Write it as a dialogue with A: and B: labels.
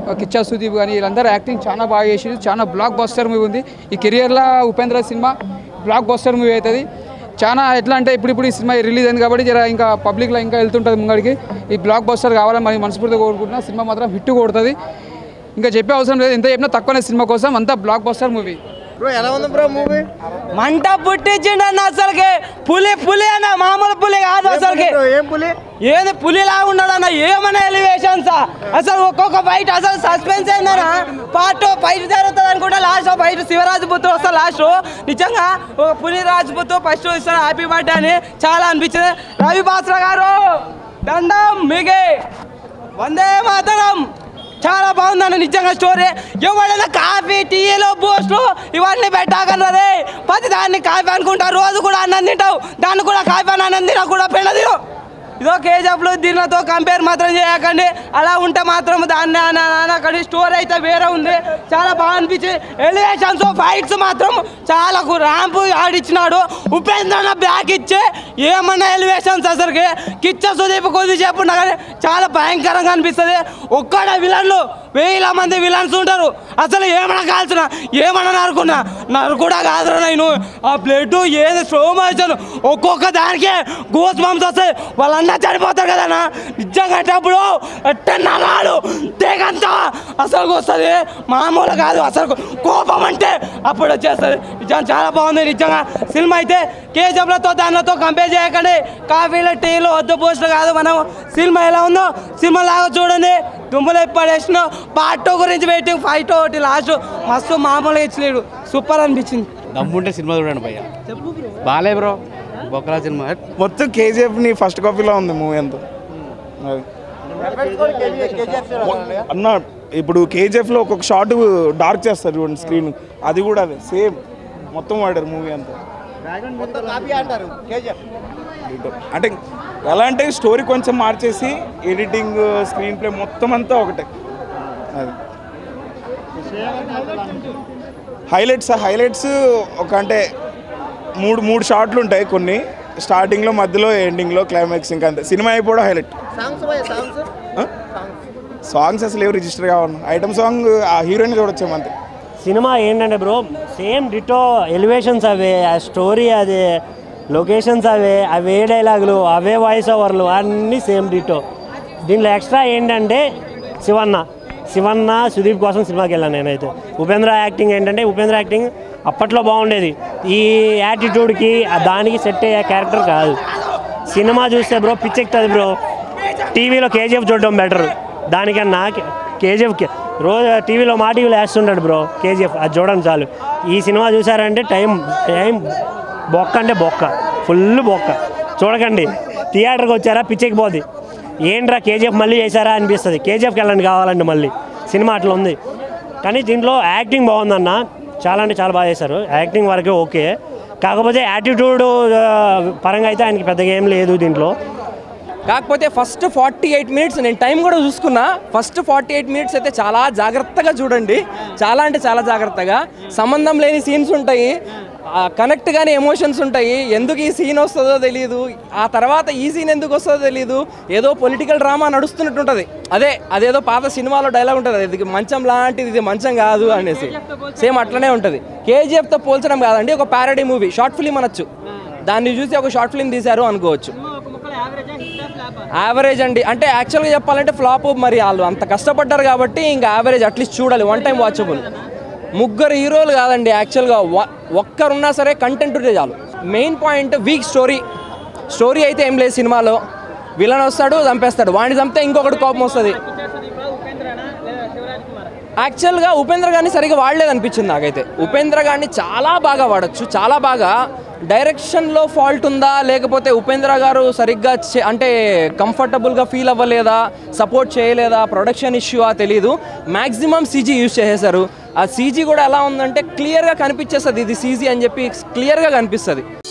A: కిచ్చా సుదీప్ కానీ వీళ్ళందరూ యాక్టింగ్ చాలా బాగా చేసింది చాలా బ్లాక్ బస్టర్ మూవీ ఉంది ఈ కెరియర్లో Upendra cinema blockbuster movie అవుతుంది చాలా ఎట్లా అంటే ఇప్పుడు ఇప్పుడు ఈ సినిమా రిలీజ్ అయింది కాబట్టి జర ఇంకా పబ్లిక్లో ఇంకా వెళ్తుంటుంది ముంగడికి ఈ బ్లాక్ బస్టర్ కావాలని మరి మనస్ఫూర్తిగా కోరుకుంటున్నా సినిమా మాత్రం హిట్ కొడుతుంది ఇంకా చెప్పే అవసరం లేదు ఎంత చెప్పినా తక్కువనే సినిమా కోసం అంతా బ్లాక్ బస్టర్ మూవీ
B: బ్రో ఎలా ఉంది బ్రో మూవీ
C: మంట పుట్టించిండన్న అసలుకి పులి పులి అన్న మామూలు పులి కాదు అసలుకి
B: ఏం పులి
C: ఏది పులిలా ఉన్నాడన్న ఏమైనా ఎలివేషన్స్ అసలు ఒక్కొక్క ఫైట్ అసలు సస్పెన్స్ అయిందన్న పార్ట్ ఫైట్ జరుగుతుంది అనుకుంటా లాస్ట్ ఫైట్ శివరాజపుత్రు వస్తా లాస్ట్ నిజంగా ఒక పులి రాజపుత్రు ఫస్ట్ ఇస్తాడు హ్యాపీ బర్త్డే అని చాలా అనిపించింది రవి బాస్రా గారు దండం మీకే వందే మాతరం చాలా బాగుందన్న నిజంగా స్టోరీ ఎవడైనా కాఫీ టీలో బూస్ట్ ఇవన్నీ పెట్టాకన్నదే ప్రతి దాన్ని కాఫీ అనుకుంటా రోజు కూడా అన్నం తింటావు దాన్ని కూడా కాఫీ అని అన్నం తినా కూడా పెళ్ళ తిను ఇదో కేజీఎఫ్లు దీనితో కంపేర్ మాత్రం చేయకండి అలా ఉంటే మాత్రం దాన్ని అక్కడ స్టోరీ అయితే వేరే ఉంది చాలా బాగా అనిపించింది ఎలివేషన్స్ ఫైట్స్ మాత్రం చాలా ర్యాంపు ఆడిచ్చినాడు ఉపేంద్ర బ్యాక్ ఇచ్చి ఏమన్నా ఎలివేషన్స్ అసలుకి కిచ్చ సుదీప్ కొద్దిసేపు ఉన్నా కానీ చాలా భయంకరంగా అనిపిస్తుంది ఒక్కడ విలన్లు వేల మంది విలన్స్ ఉంటారు అసలు ఏమన్నా కాల్చిన ఏమన్నా నరుకున్నా నరుకుడా కాదురా నేను ఆ బ్లడ్ ఏది స్లో మోషన్ ఒక్కొక్క దానికి గోస్ బంప్స్ వస్తాయి వాళ్ళందరూ చనిపోతారు కదన్నా నిజంగా అప్పుడు ఎట్ట నరాలు తెగంతా అసలు వస్తుంది మామూలు కాదు అసలు కోపం అంటే అప్పుడు వచ్చేస్తుంది నిజంగా చాలా బాగుంది నిజంగా సినిమా అయితే కేజీఎఫ్లతో దానితో కంపేర్ చేయకండి కాఫీలు టీలు వద్దు పోస్టులు కాదు మనం సినిమా ఎలా ఉందో సినిమా లాగా చూడండి దుమ్ములు పడేసిన పార్ట్ టూ గురించి వెయిటింగ్ ఫైట్ ఒకటి లాస్ట్ మస్తు మామూలుగా ఇచ్చలేడు సూపర్ అనిపించింది
D: దమ్ముంటే సినిమా చూడండి భయ్య బాలే బ్రో బొక్కలా సినిమా
E: మొత్తం కేజీఎఫ్ ని ఫస్ట్ కాపీలో ఉంది మూవీ అంతా అది. అన్న ఇప్పుడు కేజీఎఫ్ లో ఒక్కొక్క షార్ట్ డార్క్ చేస్తారు చూడండి స్క్రీన్ అది కూడా అదే సేమ్ మొత్తం వాడారు మూవీ అంతా
B: మొత్తం కాపీ అంటారు కేజీఎఫ్
E: అంటే ఎలా అంటే స్టోరీ కొంచెం మార్చేసి ఎడిటింగ్ స్క్రీన్ ప్లే మొత్తం అంతా ఒకటే అది హైలైట్స్ హైలైట్స్ ఒక అంటే మూడు మూడు షార్ట్లు ఉంటాయి కొన్ని స్టార్టింగ్లో మధ్యలో ఎండింగ్లో క్లైమాక్స్ ఇంకా అంతే సినిమా అయిపోవడం హైలైట్
B: సాంగ్స్ సాంగ్స్
E: సాంగ్స్ అసలు ఏవి రిజిస్టర్ కావాలి ఐటమ్ సాంగ్ ఆ హీరోయిన్ చూడొచ్చాం అంతే
F: సినిమా ఏంటంటే బ్రో సేమ్ డిటో ఎలివేషన్స్ అవే ఆ స్టోరీ అదే లొకేషన్స్ అవే అవే డైలాగులు అవే వాయిస్ ఓవర్లు అన్నీ సేమ్ డిటో దీంట్లో ఎక్స్ట్రా ఏంటంటే శివన్న శివన్న సుదీప్ కోసం సినిమాకి వెళ్ళాను నేనైతే ఉపేంద్ర యాక్టింగ్ ఏంటంటే ఉపేంద్ర యాక్టింగ్ అప్పట్లో బాగుండేది ఈ యాటిట్యూడ్కి దానికి సెట్ అయ్యే క్యారెక్టర్ కాదు సినిమా చూస్తే బ్రో పిచ్చెక్తుంది బ్రో టీవీలో కేజీఎఫ్ చూడడం బెటర్ దానికన్నా కేజీఎఫ్కి రోజు టీవీలో మా టీవీలో వేస్తుంటాడు బ్రో కేజీఎఫ్ అది చూడండి చాలు ఈ సినిమా చూసారంటే టైం టైం బొక్క అంటే బొక్క ఫుల్ బొక్క చూడకండి థియేటర్కి వచ్చారా పిచ్చెక్కిపోద్ది ఏంట్రా కేజీఎఫ్ మళ్ళీ చేశారా అనిపిస్తుంది కేజీఎఫ్కి వెళ్ళండి కావాలండి మళ్ళీ సినిమా అట్లా ఉంది కానీ దీంట్లో యాక్టింగ్ బాగుందన్న చాలా అంటే చాలా బాగా చేశారు యాక్టింగ్ వరకే ఓకే కాకపోతే యాటిట్యూడ్ పరంగా అయితే ఆయనకి పెద్దగా ఏం లేదు దీంట్లో
G: కాకపోతే ఫస్ట్ ఫార్టీ ఎయిట్ మినిట్స్ నేను టైం కూడా చూసుకున్నా ఫస్ట్ ఫార్టీ ఎయిట్ మినిట్స్ అయితే చాలా జాగ్రత్తగా చూడండి చాలా అంటే చాలా జాగ్రత్తగా సంబంధం లేని సీన్స్ ఉంటాయి కనెక్ట్ కానీ ఎమోషన్స్ ఉంటాయి ఎందుకు ఈ సీన్ వస్తుందో తెలియదు ఆ తర్వాత ఈ సీన్ ఎందుకు వస్తుందో తెలియదు ఏదో పొలిటికల్ డ్రామా నడుస్తున్నట్టుంటుంది అదే అదేదో పాత సినిమాలో డైలాగ్ ఉంటుంది ఇది మంచం లాంటిది ఇది మంచం కాదు అనేసి సేమ్ అట్లనే ఉంటుంది కేజీఎఫ్తో పోల్చడం కాదండి ఒక ప్యారడీ మూవీ షార్ట్ ఫిలిం అనొచ్చు దాన్ని చూసి ఒక షార్ట్ ఫిలిం తీశారు అనుకోవచ్చు యావరేజ్ అండి అంటే యాక్చువల్గా చెప్పాలంటే ఫ్లాప్ మరి వాళ్ళు అంత కష్టపడ్డారు కాబట్టి ఇంకా యావరేజ్ అట్లీస్ట్ చూడాలి వన్ టైం వాచబుల్ ముగ్గురు హీరోలు కాదండి యాక్చువల్గా వ- ఒక్కరున్నా సరే కంటెంట్ ఉంటే చాలు main point weak story story అయితే ఏం లేదు సినిమాలో విలన్ వస్తాడు చంపేస్తాడు వాడిని చంపితే ఇంకొకటి కోపం వస్తుంది యాక్చువల్గా ఉపేంద్ర గారిని సరిగా వాడలేదు అనిపించింది నాకైతే ఉపేంద్ర గారిని చాలా బాగా వాడచ్చు చాలా బాగా డైరెక్షన్లో ఫాల్ట్ ఉందా లేకపోతే ఉపేంద్ర గారు సరిగ్గా చే- అంటే కంఫర్టబుల్గా ఫీల్ అవ్వలేదా సపోర్ట్ చేయలేదా ప్రొడక్షన్ ఇష్యూ తెలీదు మ్యాక్సిమం సీజీ యూజ్ చేసేశారు ఆ సీజీ కూడా ఎలా ఉందంటే క్లియర్గా కనిపించేస్తుంది ఇది సీజీ అని చెప్పి క్లియర్గా కనిపిస్తుంది